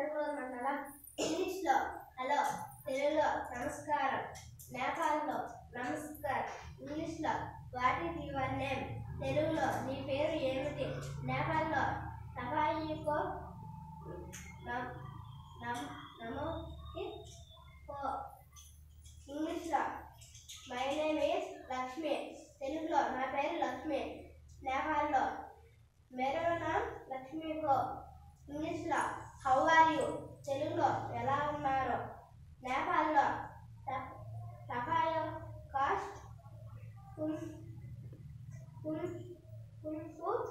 అనంతపురం మండలం ఇంగ్లీష్లో హలో తెలుగులో నమస్కారం నేపాల్లో నమస్కారం ఇంగ్లీష్లో వాట్ ఈస్ యువర్ నేమ్ తెలుగులో నీ పేరు ఏమిటి నేపాల్లో సఫాయికో నమ్ నమ్ నమోకి కో ఇంగ్లీష్లో మై నేమ్ ఈస్ లక్ష్మి తెలుగులో నా పేరు లక్ష్మి నేపాల్లో మేరా నామ్ లక్ష్మి కో ఇంగ్లీష్లో హౌ ఆర్ యూ తెలుగులో ఎలా ఉన్నారు నేపాల్లో సఫాయో cost full full full food